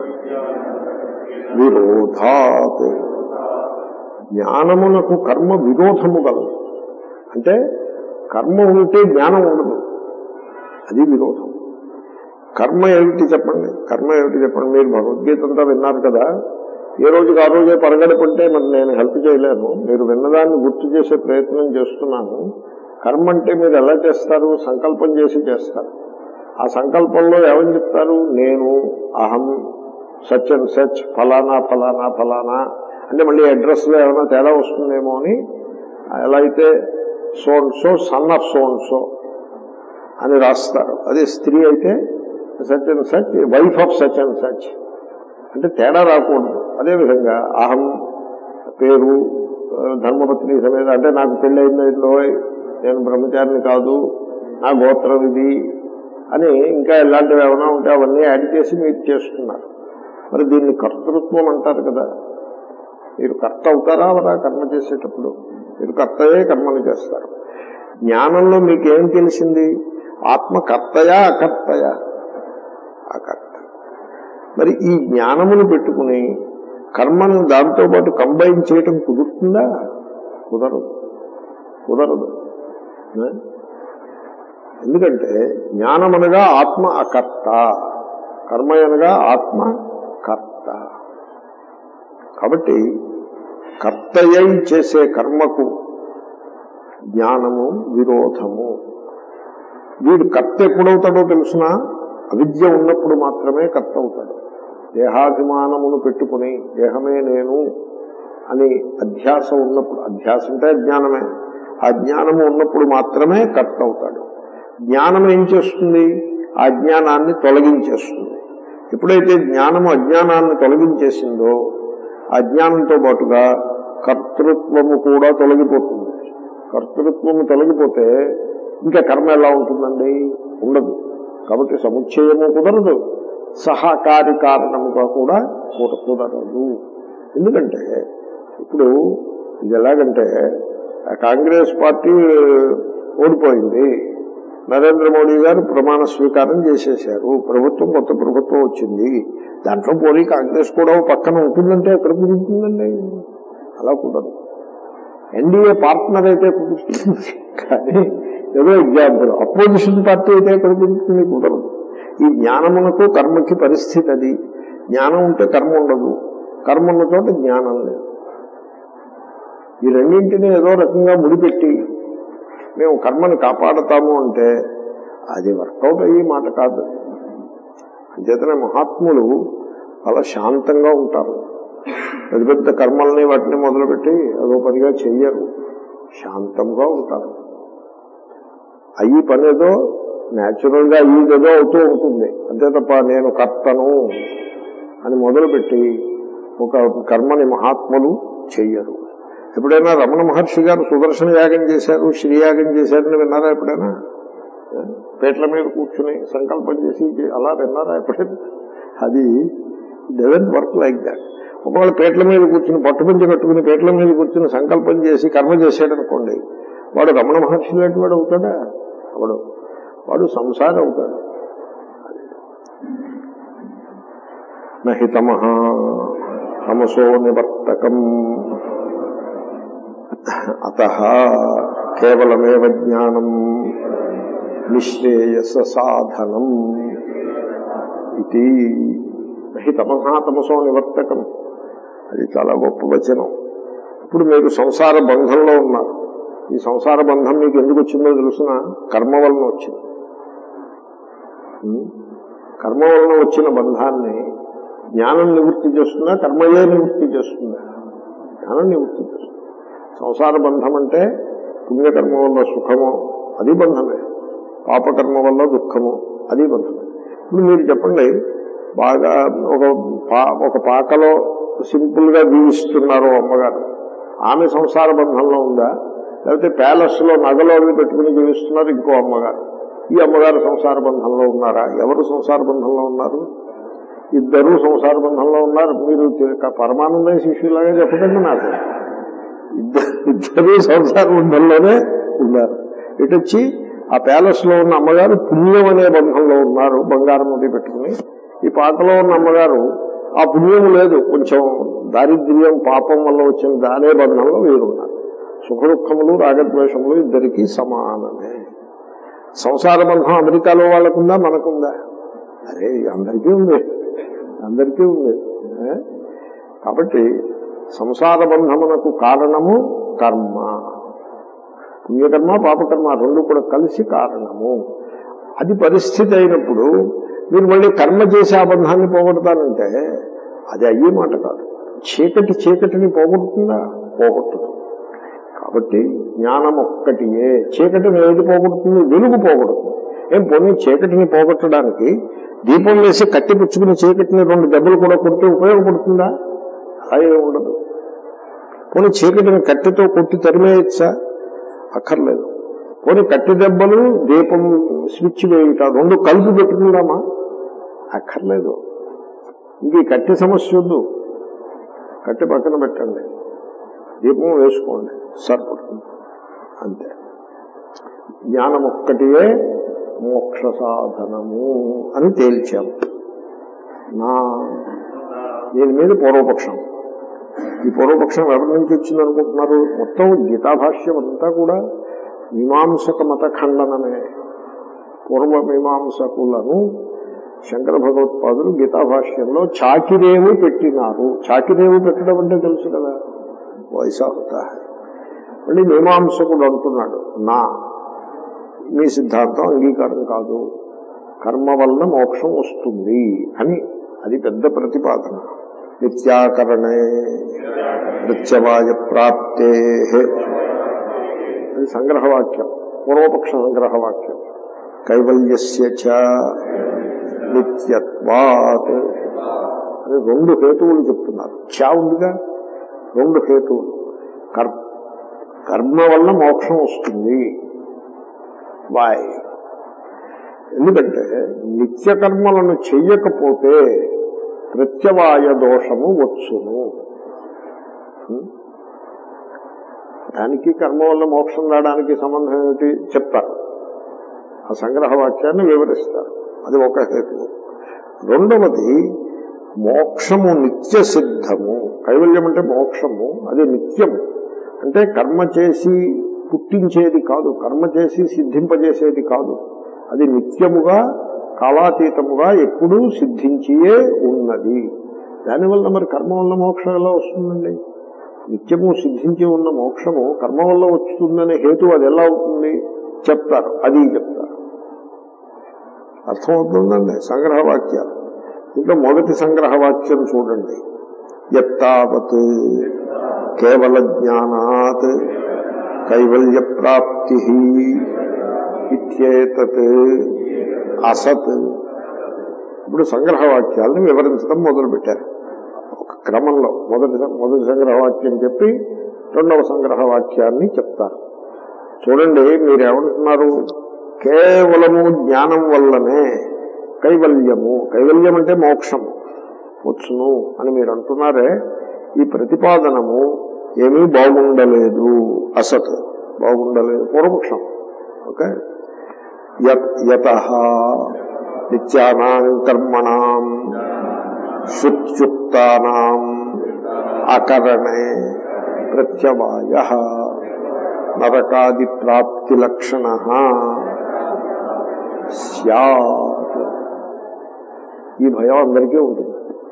విరోధాత్ జ్ఞానమునకు కర్మ విరోధము గలదు అంటే కర్మ ఉంటే జ్ఞానం ఉండదు అది విరోధం కర్మ ఏమిటి చెప్పండి కర్మ ఏమిటి చెప్పండి మీరు భగవద్గీత అంతా విన్నారు కదా ఏ రోజుకి ఆ రోజే పరగడుపుంటే మరి నేను హెల్ప్ చేయలేను మీరు విన్నదాన్ని గుర్తు చేసే ప్రయత్నం చేస్తున్నాను కర్మ అంటే మీరు ఎలా చేస్తారు సంకల్పం చేసి చేస్తారు ఆ సంకల్పంలో ఏమని చెప్తారు నేను అహం సచ్ అండ్ సచ్ ఫలానా ఫలానా ఫలానా అంటే మళ్ళీ అడ్రస్ లో ఏమైనా తేడా వస్తుందేమో అని ఎలా అయితే son so son of son so అని రాస్తారు అదే స్త్రీ అయితే such and such wife of such and such అంటే తేడా రాకూడదు అదేవిధంగా అహం పేరు ఆ, ధర్మపత్ని సమేత అంటే నాకు పెళ్ళయిందో నేను బ్రహ్మచారిని కాదు నా గోత్రం ఇది అని ఇంకా ఇలాంటివి ఏమైనా ఉంటే అవన్నీ యాడ్ చేసి మీరు చేస్తున్నారు మరి దీన్ని కర్తృత్వం అంటారు కదా మీరు కర్త అవుతారా అవరా కర్మ చేసేటప్పుడు మీరు కర్తయే కర్మని చేస్తారు జ్ఞానంలో మీకేం తెలిసింది ఆత్మ కర్తయా అకర్తయా అకర్త మరి ఈ జ్ఞానమును పెట్టుకుని కర్మను దాంతో పాటు కంబైన్ చేయటం కుదురుతుందా కుదరదు కుదరదు ఏ? ఎందుకంటే జ్ఞానం అనగా ఆత్మ అకర్త కర్మ అనగా ఆత్మ కర్త కాబట్టి కర్తయ్య చేసే కర్మకు జ్ఞానము విరోధము వీడు కర్త ఎప్పుడవుతాడో తెలుసిన అవిద్య ఉన్నప్పుడు మాత్రమే కర్త అవుతాడు దేహాభిమానమును పెట్టుకుని దేహమే నేను అని అధ్యాస ఉన్నప్పుడు అధ్యాస అంటే అజ్ఞానమే ఆ జ్ఞానము ఉన్నప్పుడు మాత్రమే కర్త అవుతాడు జ్ఞానం ఏం చేస్తుంది ఆ జ్ఞానాన్ని తొలగించేస్తుంది ఎప్పుడైతే జ్ఞానము అజ్ఞానాన్ని తొలగించేసిందో అజ్ఞానంతో పాటుగా కర్తృత్వము కూడా తొలగిపోతుంది కర్తృత్వము తొలగిపోతే ఇంకా కర్మ ఎలా ఉంటుందండి ఉండదు కాబట్టి సముచ్చయము కుదరదు సహకారి కారణముగా కూడా కుద- కుదరదు ఎందుకంటే ఇప్పుడు ఇది ఎలాగంటే ఆ కాంగ్రెస్ పార్టీ ఓడిపోయింది నరేంద్ర మోడీ గారు ప్రమాణ స్వీకారం చేసేశారు ప్రభుత్వం కొత్త ప్రభుత్వం వచ్చింది దాంట్లో పోనీ కాంగ్రెస్ కూడా ఓ పక్కన ఉంటుందంటే ఎక్కడ కుదురుతుందండి అలా కుదరదు ఎన్డీఏ పార్ట్నర్ అయితే కుదురుతుంది కానీ ఏదో ఎగ్జాంపుల్ అపోజిషన్ పార్టీ అయితే ఎక్కడ కుదురుతుంది కుదరదు ఈ జ్ఞానమునకు కర్మకి పరిస్థితి అది జ్ఞానం ఉంటే కర్మ ఉండదు కర్మ ఉన్న చోట జ్ఞానం లేదు ఈ రెండింటిని ఏదో రకంగా ముడిపెట్టి మేము కర్మని కాపాడతాము అంటే అది వర్కౌట్ అయ్యే మాట కాదు అంచేతనే మహాత్ములు చాలా శాంతంగా ఉంటారు పెద్ద పెద్ద కర్మల్ని వాటిని మొదలుపెట్టి అదో పనిగా చెయ్యరు శాంతంగా ఉంటారు అయ్యి పని ఏదో న్యాచురల్ గా అయ్యేదేదో అవుతూ ఉంటుంది అంతే తప్ప నేను కర్తను అని మొదలుపెట్టి ఒక కర్మని మహాత్ములు చెయ్యరు ఎప్పుడైనా రమణ మహర్షి గారు సుదర్శన యాగం చేశారు శ్రీయాగం చేశారని విన్నారా ఎప్పుడైనా పేట్ల మీద కూర్చుని సంకల్పం చేసి అలా విన్నారా ఎప్పుడైనా అది డెవెన్ వర్క్ లైక్ దాట్ ఒకవేళ పేట్ల మీద కూర్చుని పట్టుపంచి కట్టుకుని పేట్ల మీద కూర్చుని సంకల్పం చేసి కర్మ చేశాడు అనుకోండి వాడు రమణ మహర్షి లాంటి వాడు అవుతాడా అవడు వాడు సంసారం అవుతాడు నహితమ తమసో నివర్తకం అత కేవలమేవ జ్ఞానం నిశ్రేయస సాధనం ఇది నహి తమసా తమసో నివర్తకం అది చాలా గొప్ప వచనం ఇప్పుడు మీరు సంసార బంధంలో ఉన్నారు ఈ సంసార బంధం మీకు ఎందుకు వచ్చిందో తెలుసిన కర్మ వలన వచ్చింది ఉం? కర్మ వలన వచ్చిన బంధాన్ని జ్ఞానం నివృత్తి చేస్తుందా కర్మయే నివృత్తి చేస్తుందా జ్ఞానం నివృత్తి చేస్తుంది సంసార బంధం అంటే పుణ్యకర్మ వల్ల సుఖము అది బంధమే పాపకర్మ వల్ల దుఃఖము అది బంధమే ఇప్పుడు మీరు చెప్పండి బాగా ఒక పా ఒక పాకలో సింపుల్ గా జీవిస్తున్నారు అమ్మగారు ఆమె సంసార బంధంలో ఉందా లేకపోతే ప్యాలెస్ లో నగలు అవి పెట్టుకుని జీవిస్తున్నారు ఇంకో అమ్మగారు ఈ అమ్మగారు సంసార బంధంలో ఉన్నారా ఎవరు సంసార బంధంలో ఉన్నారు ఇద్దరు సంసార బంధంలో ఉన్నారు మీరు తె- పరమానంద శిష్యులాగా చెప్పకండి నాకు ఇద్దరు ఇద్దరు సంసార బంధంలోనే ఉన్నారు ఇటు వచ్చి ఆ ప్యాలెస్ లో ఉన్న అమ్మగారు పుణ్యం అనే బంధంలో ఉన్నారు బంగారం అది పెట్టుకుని ఈ పాటలో ఉన్న అమ్మగారు ఆ పుణ్యం లేదు కొంచెం దారిద్ర్యం పాపం వల్ల వచ్చిన దానే బంధంలో వీరున్నారు సుఖ దుఃఖములు రాగద్వేషములు ఇద్దరికీ సమానమే సంసార బంధం అమెరికాలో వాళ్ళకుందా మనకుందా అరే అందరికీ ఉంది అందరికీ ఉంది ఏ? కాబట్టి సంసార బంధమునకు కారణము కర్మ పుణ్యకర్మ పాపకర్మ రెండు కూడా కలిసి కారణము అది పరిస్థితి అయినప్పుడు మీరు మళ్ళీ కర్మ చేసి ఆ బంధాన్ని పోగొడతానంటే అది అయ్యే మాట కాదు చీకటి చీకటిని పోగొడుతుందా పోగొట్టదు కాబట్టి జ్ఞానం ఒక్కటియే చీకటిని ఏది పోగొడుతుంది వెలుగు పోగొడుతుంది ఏం పోనీ చీకటిని పోగొట్టడానికి దీపం వేసి కట్టి పుచ్చుకుని చీకటిని రెండు దెబ్బలు కూడా కొడితే ఉపయోగపడుతుందా అలా ఏమి ఉండదు పోనీ చీకటిని కట్టెతో కొట్టి తరిమేయచ్చా అక్కర్లేదు పోనీ కట్టి దెబ్బలు దీపం స్విచ్ వేయుట రెండు కలిపి పెట్టుకుందామా అక్కర్లేదు ఇంక ఈ కట్టె సమస్య వద్దు కట్టె పక్కన పెట్టండి దీపం వేసుకోండి సరిపడుతుంది అంతే జ్ఞానం ఒక్కటియే మోక్ష సాధనము అని తేల్చాము నా దీని మీద పూర్వపక్షం ఈ పూర్వపక్షం ఎవరి నుంచి వచ్చింది అనుకుంటున్నారు మొత్తం గీతాభాష్యం అంతా కూడా మీమాంసక మత ఖండనమే పూర్వ మీమాంసకులను శంకర భగవత్పాదులు గీతాభాష్యంలో చాకిరేవు పెట్టినారు చాకిరేవు పెట్టడం అంటే తెలుసు కదా వయసా హోతా హై. మళ్ళీ మీమాంసకుడు అంటున్నాడు నా మీ సిద్ధాంతం అంగీకారం కాదు కర్మ వలన మోక్షం వస్తుంది అని అది పెద్ద ప్రతిపాదన నిత్యాకరణే నిత్యవాయ ప్రాప్తే అది సంగ్రహవాక్యం పూర్వపక్ష సంగ్రహవాక్యం కైవల్యస్య చ నిత్యత్వాత్ అని రెండు హేతువులు చెప్తున్నారు చా ఉందిగా రెండు హేతువులు కర్ కర్మ వల్ల మోక్షం వస్తుంది బాయ్ ఎందుకంటే నిత్య కర్మలను చెయ్యకపోతే ప్రత్యవాయ దోషము వచ్చును దానికి కర్మ వల్ల మోక్షం రావడానికి సంబంధం ఏమిటి చెప్తారు ఆ సంగ్రహ వాక్యాన్ని వివరిస్తారు అది ఒక హేతు రెండవది మోక్షము నిత్య సిద్ధము కైవల్యం అంటే మోక్షము అది నిత్యము అంటే కర్మ చేసి పుట్టించేది కాదు కర్మ చేసి సిద్ధింపజేసేది కాదు అది నిత్యముగా కాలాతీతముగా ఎప్పుడూ సిద్ధించియే ఉన్నది దానివల్ల మరి కర్మ వల్ల మోక్షం ఎలా వస్తుందండి నిత్యము సిద్ధించి ఉన్న మోక్షము కర్మ వల్ల వస్తుందనే హేతు అది ఎలా అవుతుంది చెప్తారు అది చెప్తారు అర్థమవుతుందండి సంగ్రహవాక్యాలు ఇంకా మొదటి సంగ్రహవాక్యం చూడండి ఎత్తావత్ కేవల జ్ఞానాత్ కైవల్య ప్రాప్తి ఇత్యేతత్ అసత్ ఇప్పుడు సంగ్రహవాక్యాలను వివరించడం మొదలుపెట్టారు ఒక క్రమంలో మొదటి మొదటి సంగ్రహవాక్యం చెప్పి రెండవ సంగ్రహవాక్యాన్ని చెప్తారు చూడండి మీరేమంటున్నారు కేవలము జ్ఞానం వల్లనే కైవల్యము కైవల్యం అంటే మోక్షము వచ్చును అని మీరు అంటున్నారే ఈ ప్రతిపాదనము ఏమీ బాగుండలేదు అసత్ బాగుండలేదు పూర్వపక్షం ఓకే యత నిత్యానాం కర్మణాం శుత్యుక్తానాం అకరణే ప్రత్యవాయ నరకాది ప్రాప్తి లక్షణ సత్ ఈ భయం అందరికీ ఉంటుంది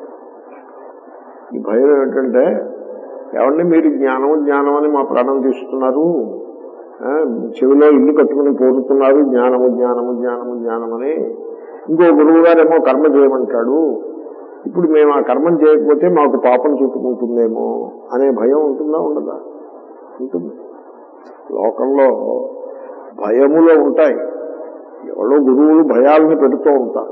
ఈ భయం ఏమిటంటే ఏమంటే మీరు జ్ఞానం జ్ఞానం అని మా ప్రాణం తీస్తున్నారు ఆ, చెవిలో ఇల్లు కట్టుకుని పోతున్నారు జ్ఞానము జ్ఞానము జ్ఞానము జ్ఞానమని ఇంకో గురువు గారేమో కర్మ చేయమంటాడు ఇప్పుడు మేము ఆ కర్మం చేయకపోతే మాకు పాపం చుట్టుకుంటుందేమో అనే భయం ఉంటుందా ఉండదా ఉంటుంది లోకంలో భయములో ఉంటాయి ఎవరో గురువులు భయాలను పెడుతూ ఉంటారు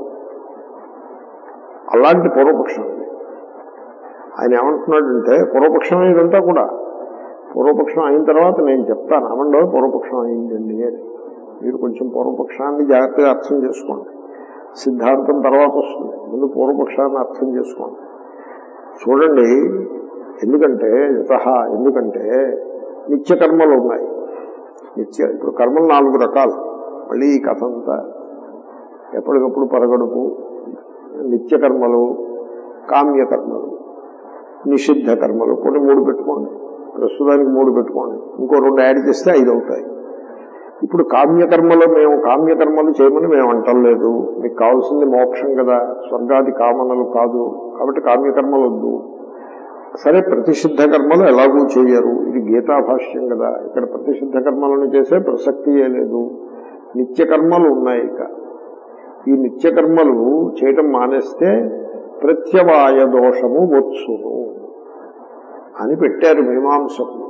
అలాంటి పూర్వపక్షం ఇది. ఆయన ఏమంటున్నాడంటే పూర్వపక్షం ఇదంతా కూడా పూర్వపక్షం అయిన తర్వాత నేను చెప్తాను అవండో పూర్వపక్షం అయిందండి అని మీరు కొంచెం పూర్వపక్షాన్ని జాగ్రత్తగా అర్థం చేసుకోండి సిద్ధాంతం తర్వాత వస్తుంది ముందు పూర్వపక్షాన్ని అర్థం చేసుకోండి చూడండి ఎందుకంటే యత ఎందుకంటే నిత్య కర్మలు ఉన్నాయి నిత్య ఇప్పుడు కర్మలు నాలుగు రకాలు మళ్ళీ ఈ కథ అంతా ఎప్పటికప్పుడు పరగడుపు నిత్య కర్మలు కామ్య కర్మలు నిషిద్ధ కర్మలు కొన్ని మూడు పెట్టుకోండి ప్రస్తుతానికి మూడు పెట్టుకోండి ఇంకో రెండు యాడ్ చేస్తే ఐదు అవుతాయి ఇప్పుడు కామ్యకర్మలో మేము కామ్యకర్మలు చేయమని మేము అంటలేదు మీకు కావాల్సింది మోక్షం కదా స్వర్గాది కామనలు కాదు కాబట్టి కామ్యకర్మలు వద్దు సరే ప్రతిషిద్ధ కర్మలు ఎలాగూ చేయరు ఇది గీతాభాష్యం కదా ఇక్కడ ప్రతిషిద్ధ కర్మలను చేసే ప్రసక్తియే లేదు నిత్య కర్మలు ఉన్నాయి ఇక ఈ నిత్య కర్మలు చేయటం మానేస్తే ప్రత్యవాయ దోషము వచ్చును అని పెట్టారు మీమాంసకులు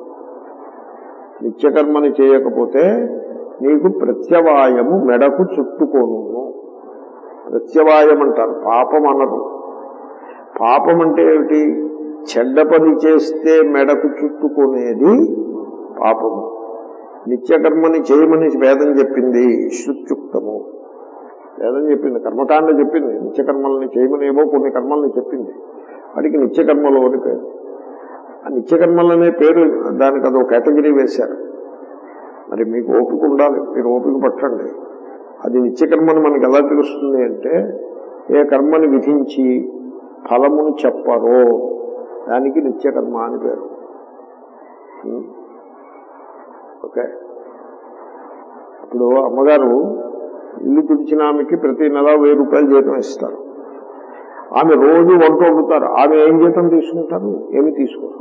నిత్యకర్మని చేయకపోతే నీకు ప్రత్యవాయము మెడకు చుట్టుకోను ప్రత్యవాయం అంటారు పాపం అనరు పాపం అంటే ఏమిటి చెడ్డ పని చేస్తే మెడకు చుట్టుకునేది పాపము నిత్యకర్మని చేయమని వేదం చెప్పింది శృత్యుక్తము వేదం చెప్పింది కర్మకాండ చెప్పింది నిత్యకర్మల్ని చేయమని ఏవో కొన్ని కర్మల్ని చెప్పింది వాటికి నిత్యకర్మలు అని పేరు ఆ నిత్యకర్మలనే పేరు దానికి అదో కేటగిరీ వేశారు మరి మీకు ఓపిక ఉండాలి మీరు ఓపిక పట్టండి అది నిత్యకర్మని మనకి ఎలా తెలుస్తుంది అంటే ఏ కర్మని విధించి ఫలమును చెప్పరో దానికి నిత్యకర్మ అని పేరు ఉం? ఓకే ఇప్పుడు అమ్మగారు ఇల్లు తుడిచిన ఆమెకి ప్రతి నెల వెయ్యి రూపాయలు జీతం ఇస్తారు ఆమె రోజు వంట వండుతారు ఆమె ఏం జీతం తీసుకుంటారు ఏమి తీసుకోరు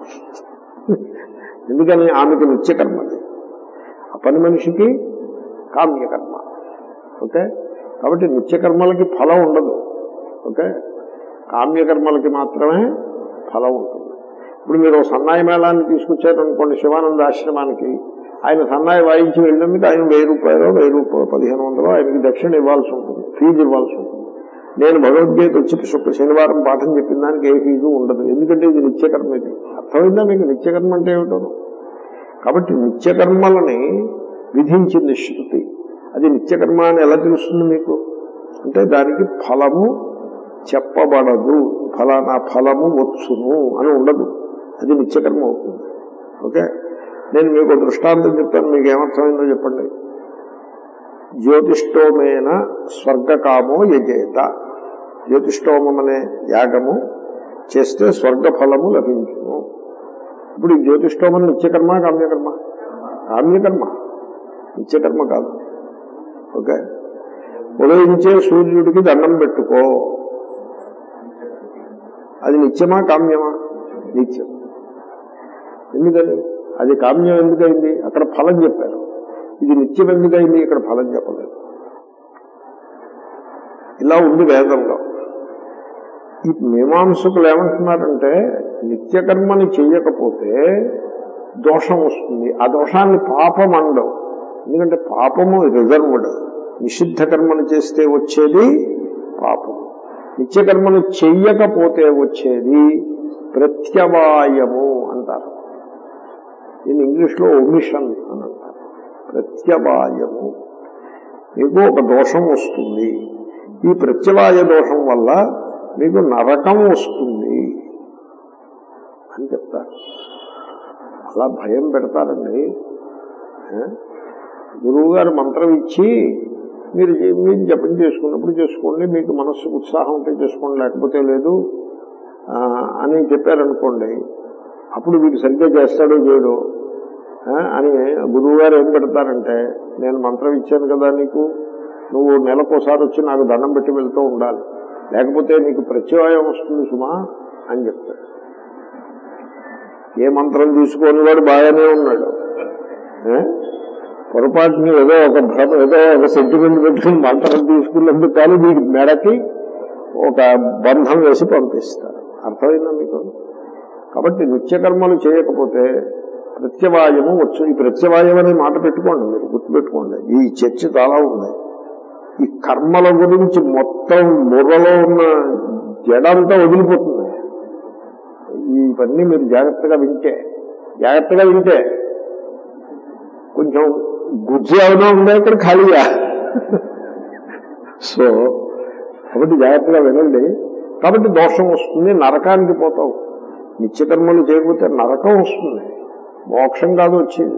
ఎందుకని ఆమెకి నిత్యకర్మ అది ఆ పని మనిషికి కామ్యకర్మ ఓకే కాబట్టి నిత్యకర్మలకి ఫలం ఉండదు ఓకే కామ్యకర్మలకి మాత్రమే ఫలం ఉంటుంది ఇప్పుడు మీరు ఓ సన్నాయి మేళాన్ని తీసుకొచ్చారనుకోండి శివానంద ఆశ్రమానికి ఆయన సన్నాయి వాయించి వెళ్ళినందుకు ఆయన వెయ్యి రూపాయలు వెయ్యి రూపాయలు పదిహేను వందలు ఆయనకి దక్షిణ ఇవ్వాల్సి ఉంటుంది ఫీజు ఇవ్వాల్సి ఉంటుంది నేను భగవద్గీత వచ్చి శుక్ర శనివారం పాఠం చెప్పిన దానికి ఏ ఫీజు ఉండదు ఎందుకంటే ఇది నిత్యకర్మ ఇది అర్థమైందా మీకు నిత్యకర్మ అంటే ఏమిటో కాబట్టి నిత్యకర్మలని విధించింది శృతి అది నిత్యకర్మ అని ఎలా తెలుస్తుంది మీకు అంటే దానికి ఫలము చెప్పబడదు ఫలానా ఫలము వచ్చును అని ఉండదు అది నిత్యకర్మ అవుతుంది ఓకే నేను మీకు దృష్టాంతం చెప్తాను మీకు ఏమర్థమైందో చెప్పండి జ్యోతిష్టోమేన స్వర్గకామో యజేత జ్యోతిష్టోమం అనే యాగము చేస్తే స్వర్గ ఫలము లభించును ఇప్పుడు ఈ జ్యోతిష్టోమం నిత్యకర్మ కామ్యకర్మ కామ్యకర్మ నిత్యకర్మ కాదు ఓకే ఉదయించే సూర్యుడికి దండం పెట్టుకో అది నిత్యమా కామ్యమా నిత్యం ఎందుకని అది కామ్యం ఎందుకైంది అక్కడ ఫలం చెప్పారు ఇది నిత్యం ఎందుకైంది ఇక్కడ ఫలం చెప్పలేదు ఇలా ఉంది వేదంలో ఈ మీమాంసకులు ఏమంటున్నారంటే నిత్యకర్మని చెయ్యకపోతే దోషం వస్తుంది ఆ దోషాన్ని పాపం అనడం ఎందుకంటే పాపము రిజర్వ్డ్ నిషిద్ధ కర్మను చేస్తే వచ్చేది పాపము నిత్యకర్మను చెయ్యకపోతే వచ్చేది ప్రత్యవాయము అంటారు దీన్ని ఇంగ్లీష్లో ఒమిషన్ అని అంటారు ప్రత్యవాయము మీకు ఒక దోషం వస్తుంది ఈ ప్రత్యవాయ దోషం వల్ల మీకు నరకం వస్తుంది అని చెప్తారు అలా భయం పెడతారండి గురువు గారు మంత్రం ఇచ్చి మీరు చే- మీరు జపం చేసుకున్నప్పుడు చేసుకోండి మీకు మనస్సుకు ఉత్సాహం ఉంటే చేసుకోండి లేకపోతే లేదు ఆ, అని చెప్పారనుకోండి అప్పుడు వీడు సరిగ్గా చేస్తాడో చేయడో ఆ, అని గురువు గారు ఏం పెడతారంటే నేను మంత్రం ఇచ్చాను కదా నీకు నువ్వు నెలకోసారి వచ్చి నాకు దండం పెట్టి వెళ్తూ ఉండాలి లేకపోతే నీకు ప్రత్యవాయం వస్తుంది సుమా అని చెప్తాడు ఏ మంత్రం తీసుకొని వాడు బాగానే ఉన్నాడు ఏ? పొరపాటుని ఏదో ఒక భ్రమ ఏదో ఒక సెంటిమెంట్ పెట్టుకుని మంత్రం తీసుకున్నందుకు కానీ మీకు మెడకి ఒక బంధం వేసి పంపిస్తారు అర్థమైందా మీకు కాబట్టి నిత్యకర్మలు చేయకపోతే ప్రత్యవాయము వచ్చు ఈ ప్రత్యవాయం అనే మాట పెట్టుకోండి మీరు గుర్తుపెట్టుకోండి ఈ చర్చ చాలా ఉంది ఈ కర్మల గురించి మొత్తం బుర్రలో ఉన్న జడంతా వదిలిపోతుంది ఇవన్నీ మీరు జాగ్రత్తగా వింటే జాగ్రత్తగా వింటే కొంచెం గుజ్జు ఏమైనా ఉందా ఇక్కడ ఖాళీగా సో కాబట్టి జాగ్రత్తగా వినండి కాబట్టి దోషం వస్తుంది నరకానికి పోతాం నిత్యకర్మలు చేయకపోతే నరకం వస్తుంది మోక్షం కాదు వచ్చేది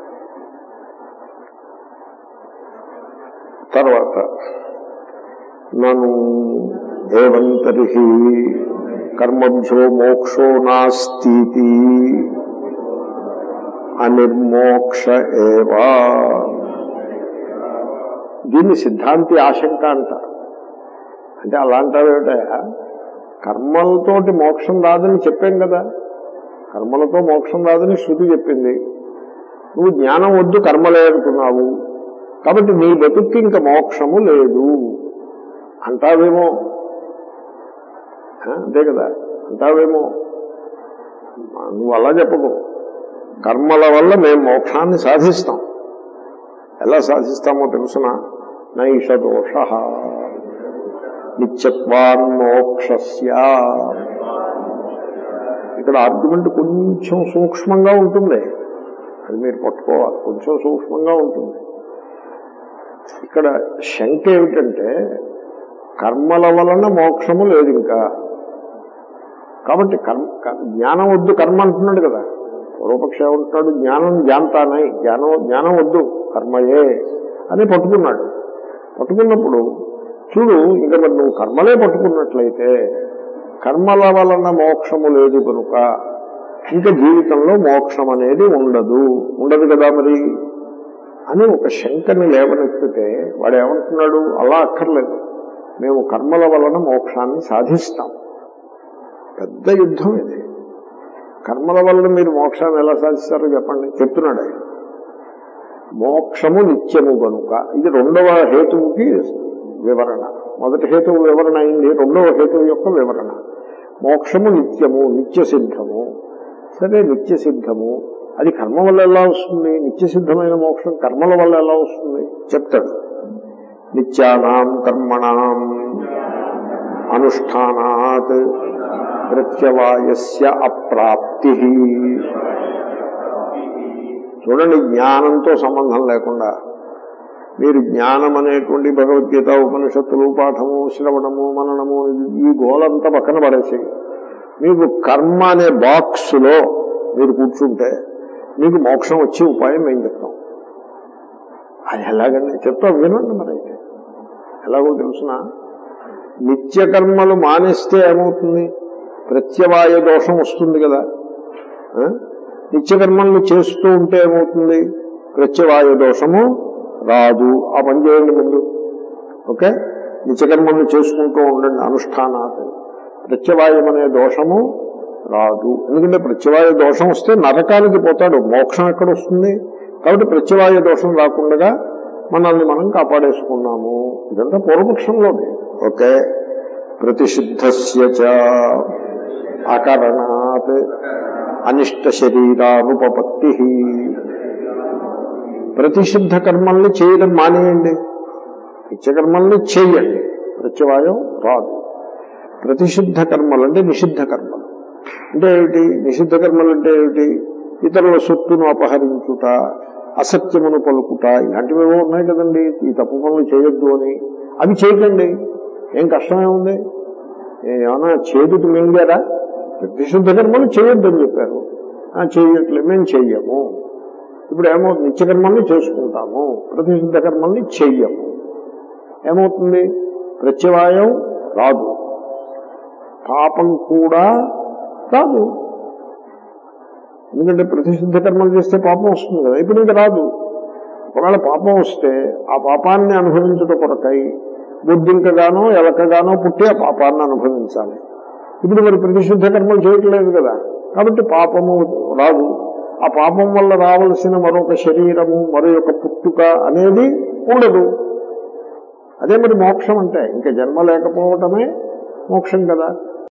తర్వాత నను ఏవంతరి కర్మభ్యో మోక్షో నాస్తి అనిర్మోక్ష ఏవా దీన్ని సిద్ధాంతి ఆశంక అంటారు అంటే అలాంటివేమిటయా కర్మలతోటి మోక్షం రాదని చెప్పాం కదా కర్మలతో మోక్షం రాదని శృతి చెప్పింది నువ్వు జ్ఞానం వద్దు కర్మలే అనుకున్నావు కాబట్టి నీ బతుక్కి ఇంకా మోక్షము లేదు అంటావేమో ఆ, అంతే కదా అంటావేమో నువ్వు అలా చెప్పకు కర్మల వల్ల మేము మోక్షాన్ని సాధిస్తాం ఎలా సాధిస్తామో తెలుసిన నైష దోష నిత్యత్వాన్ మోక్షస్య ఇక్కడ ఆర్గ్యుమెంట్ కొంచెం సూక్ష్మంగా ఉంటుంది అది మీరు పట్టుకోవాలి కొంచెం సూక్ష్మంగా ఉంటుంది ఇక్కడ శంక ఏమిటంటే కర్మల వలన మోక్షము లేదు ఇంకా కాబట్టి కర్మ క- జ్ఞానం వద్దు కర్మ అంటున్నాడు కదా పూర్వపక్ష ఏమంటున్నాడు జ్ఞానం జ్ఞాంతానై జ్ఞానం జ్ఞానం వద్దు కర్మయే అని పట్టుకున్నాడు పట్టుకున్నప్పుడు చూడు ఇంకా మరి నువ్వు కర్మలే పట్టుకున్నట్లయితే కర్మల వలన మోక్షము లేదు కనుక ఇంకా జీవితంలో మోక్షం అనేది ఉండదు ఉండదు కదా మరి అని ఒక శంకని లేవనెత్తితే వాడు ఏమంటున్నాడు అలా అక్కర్లేదు మేము కర్మల వలన మోక్షాన్ని సాధిస్తాం పెద్ద యుద్ధం ఇది కర్మల వలన మీరు మోక్షాన్ని ఎలా సాధిస్తారో చెప్పండి చెప్తున్నాడు ఆయన మోక్షము నిత్యము గనుక ఇది రెండవ హేతువుకి వివరణ మొదటి హేతువు వివరణ అయింది రెండవ హేతువు యొక్క వివరణ మోక్షము నిత్యము నిత్య సిద్ధము సరే నిత్య సిద్ధము అది కర్మ వల్ల ఎలా వస్తుంది నిత్య సిద్ధమైన మోక్షం కర్మల వల్ల ఎలా వస్తుంది చెప్తాడు నిత్యానాం కర్మణాం అనుష్ఠానాత్ ప్రత్యవాయస్య అప్రాప్తి చూడండి జ్ఞానంతో సంబంధం లేకుండా మీరు జ్ఞానం అనేటువంటి భగవద్గీత ఉపనిషత్తులు పాఠము శ్రవణము మననము ఈ గోలంతా పక్కన పడేసి మీకు కర్మ అనే బాక్స్లో మీరు కూర్చుంటే మీకు మోక్షం వచ్చే ఉపాయం మేము చెప్తాం అది ఎలాగండి చెప్తాం వినండి మరి అయితే ఎలాగో తెలుసిన నిత్య కర్మలు మానేస్తే ఏమవుతుంది ప్రత్యవాయ దోషం వస్తుంది కదా ఆ? నిత్యకర్మలను చేస్తూ ఉంటే ఏమవుతుంది ప్రత్యవాయ దోషము రాదు ఆ పని చేయండి ముందు ఓకే నిత్యకర్మలను చేసుకుంటూ ఉండండి అనుష్ఠానాలు ప్రత్యవాయం అనే దోషము రాదు ఎందుకంటే ప్రత్యవాయ దోషం వస్తే నరకానికి పోతాడు మోక్షం ఎక్కడ వస్తుంది కాబట్టి ప్రత్యవాయ దోషం రాకుండా మనల్ని మనం కాపాడేసుకున్నాము ఇదంతా పూర్వపక్షంలోనే ఓకే ప్రతిషిద్ధస్య చ అకరణాత్ అనిష్ట శరీరానుపపత్తి ప్రతిషిద్ధ కర్మల్ని చేయడం మానేయండి నిత్యకర్మల్ని చేయండి ప్రత్యవాయం రాదు ప్రతిషిద్ధ కర్మలు అంటే నిషిద్ధ కర్మలు అంటే ఏమిటి నిషిద్ధ కర్మలు అంటే ఏమిటి ఇతరుల సొత్తును అపహరించుట అసత్యమును పలుకుట ఇలాంటివి ఏవో ఉన్నాయి కదండి ఈ తప్పు పనులు చేయొద్దు అని అవి చేయకండి ఏం కష్టమే ఉంది ఏ- ఏమన్నా చేతుకు మింగారా ప్రతిశుద్ధ కర్మలు చేయొద్దని చెప్పారు ఆ, చేయట్లే మేము చెయ్యము ఇప్పుడు ఏమో నిత్యకర్మల్ని చేసుకుంటాము ప్రతిశుద్ధ కర్మల్ని చెయ్యము ఏమవుతుంది ప్రత్యవాయం రాదు పాపం కూడా రాదు ఎందుకంటే ప్రతిశుద్ధ కర్మలు చేస్తే పాపం వస్తుంది కదా ఇప్పుడు ఇంకా రాదు ఒకవేళ పాపం వస్తే ఆ పాపాన్ని అనుభవించుట కొరకై బుద్ధింకగానో ఎలకగానో పుట్టి ఆ పాపాన్ని అనుభవించాలి ఇప్పుడు మరి ప్రతిశుద్ధ కర్మలు చేయట్లేదు కదా కాబట్టి పాపము రాదు ఆ పాపం వల్ల రావలసిన మరొక శరీరము మరొక పుట్టుక అనేది ఉండదు అదే మరి మోక్షం అంటే ఇంకా జన్మ లేకపోవటమే మోక్షం కదా